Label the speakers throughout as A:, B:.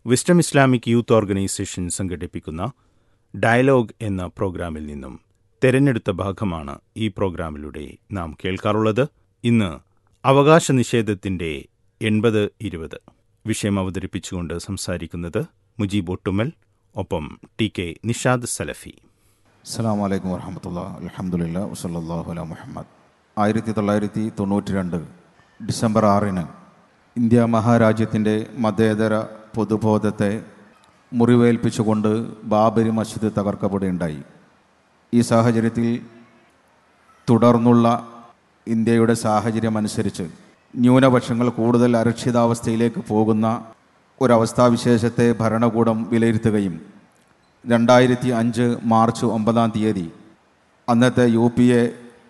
A: wisdom Islamic Youth Organisation സംഘടിപ്പിക്കുന്ന dialogue എന്ന പ്രോഗ്രാമിൽ നിന്നും തെരഞ്ഞെടുത്ത ഭാഗമാണ് ഈ പ്രോഗ്രാമിലൂടെ നാം കേൾക്കാറുള്ളത് ഇന്ന് അവകാശ നിഷേധത്തിന്റെ എൺപത് ഇരുപത് വിഷയം അവതരിപ്പിച്ചുകൊണ്ട് സംസാരിക്കുന്നത് മുജീബ് ഒട്ടുമൽ ഒപ്പം ടി കെ നിഷാദ് സലഫി
B: അസ്സാം വലൈക്കും വർഹമത്തുള്ള അലഹമുല്ല വസല്ലാഹു അല മുഹമ്മദ് ആയിരത്തി തൊള്ളായിരത്തി തൊണ്ണൂറ്റി രണ്ട് ഡിസംബർ ആറിന് ഇന്ത്യ മഹാരാജ്യത്തിൻ്റെ മതേതര പൊതുബോധത്തെ മുറിവേൽപ്പിച്ചുകൊണ്ട് ബാബരി മസ്ജിദ് തകർക്കപ്പെടുകയുണ്ടായി ഈ സാഹചര്യത്തിൽ തുടർന്നുള്ള ഇന്ത്യയുടെ സാഹചര്യം അനുസരിച്ച് ന്യൂനപക്ഷങ്ങൾ കൂടുതൽ അരക്ഷിതാവസ്ഥയിലേക്ക് പോകുന്ന ഒരവസ്ഥാവിശേഷത്തെ ഭരണകൂടം വിലയിരുത്തുകയും രണ്ടായിരത്തി അഞ്ച് മാർച്ച് ഒമ്പതാം തീയതി അന്നത്തെ U P A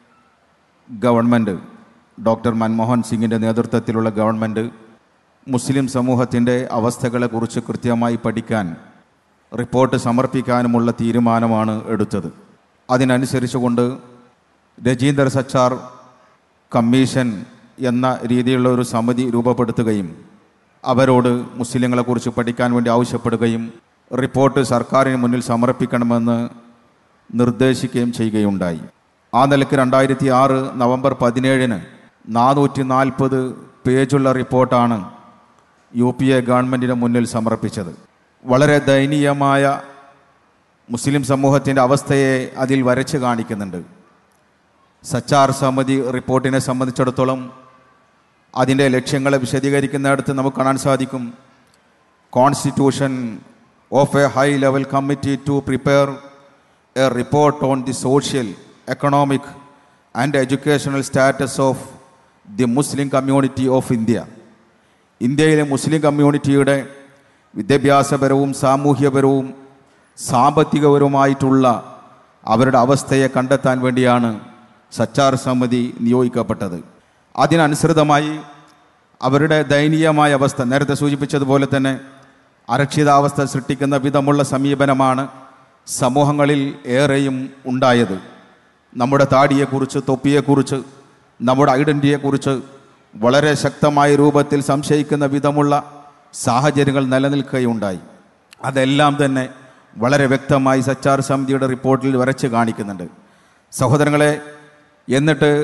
B: government doctor Manmohan സിംഗിൻ്റെ നേതൃത്വത്തിലുള്ള ഗവൺമെൻറ് മുസ്ലിം സമൂഹത്തിൻ്റെ അവസ്ഥകളെക്കുറിച്ച് കൃത്യമായി പഠിക്കാൻ റിപ്പോർട്ട് സമർപ്പിക്കാനുമുള്ള തീരുമാനമാണ് എടുത്തത് അതിനനുസരിച്ചുകൊണ്ട് രജീന്ദർ സച്ചാർ കമ്മീഷൻ എന്ന രീതിയിലുള്ള ഒരു സമിതി രൂപപ്പെടുത്തുകയും അവരോട് മുസ്ലിങ്ങളെക്കുറിച്ച് പഠിക്കാൻ വേണ്ടി ആവശ്യപ്പെടുകയും റിപ്പോർട്ട് സർക്കാരിന് മുന്നിൽ സമർപ്പിക്കണമെന്ന് നിർദ്ദേശിക്കുകയും ചെയ്യുകയുണ്ടായി ആ നിലയ്ക്ക് രണ്ടായിരത്തി ആറ് നവംബർ പതിനേഴിന് നാനൂറ്റി നാൽപ്പത് പേജുള്ള റിപ്പോർട്ടാണ് യു പി എ ഗവൺമെൻറ്റിന് മുന്നിൽ സമർപ്പിച്ചത് വളരെ ദയനീയമായ മുസ്ലിം സമൂഹത്തിൻ്റെ അവസ്ഥയെ അതിൽ വരച്ച് കാണിക്കുന്നുണ്ട് സച്ചാർ സമിതി റിപ്പോർട്ടിനെ സംബന്ധിച്ചിടത്തോളം അതിൻ്റെ ലക്ഷ്യങ്ങളെ വിശദീകരിക്കുന്നിടത്ത് നമുക്ക് കാണാൻ സാധിക്കും constitution of a high level committee to prepare a report on the social economic and educational status of the Muslim community of India ഇന്ത്യയിലെ മുസ്ലിം കമ്മ്യൂണിറ്റിയുടെ വിദ്യാഭ്യാസപരവും സാമൂഹ്യപരവും സാമ്പത്തികപരവുമായിട്ടുള്ള അവരുടെ അവസ്ഥയെ കണ്ടെത്താൻ വേണ്ടിയാണ് സച്ചാർ സമിതി നിയോഗിക്കപ്പെട്ടത് അതിനനുസൃതമായി അവരുടെ ദയനീയമായ അവസ്ഥ നേരത്തെ സൂചിപ്പിച്ചതുപോലെ തന്നെ അരക്ഷിതാവസ്ഥ സൃഷ്ടിക്കുന്ന വിധമുള്ള സമീപനമാണ് സമൂഹങ്ങളിൽ ഏറെയും ഉണ്ടായത് നമ്മുടെ താടിയെക്കുറിച്ച് തൊപ്പിയെക്കുറിച്ച് നമ്മുടെ ഐഡൻറ്റിറ്റിയെക്കുറിച്ച് വളരെ ശക്തമായ രൂപത്തിൽ സംശയിക്കുന്ന വിധമുള്ള സാഹചര്യങ്ങൾ നിലനിൽക്കുകയുണ്ടായി അതെല്ലാം തന്നെ വളരെ വ്യക്തമായി സച്ചാർ സമിതിയുടെ റിപ്പോർട്ടിൽ വരച്ച് കാണിക്കുന്നുണ്ട് സഹോദരങ്ങളെ എന്നിട്ട്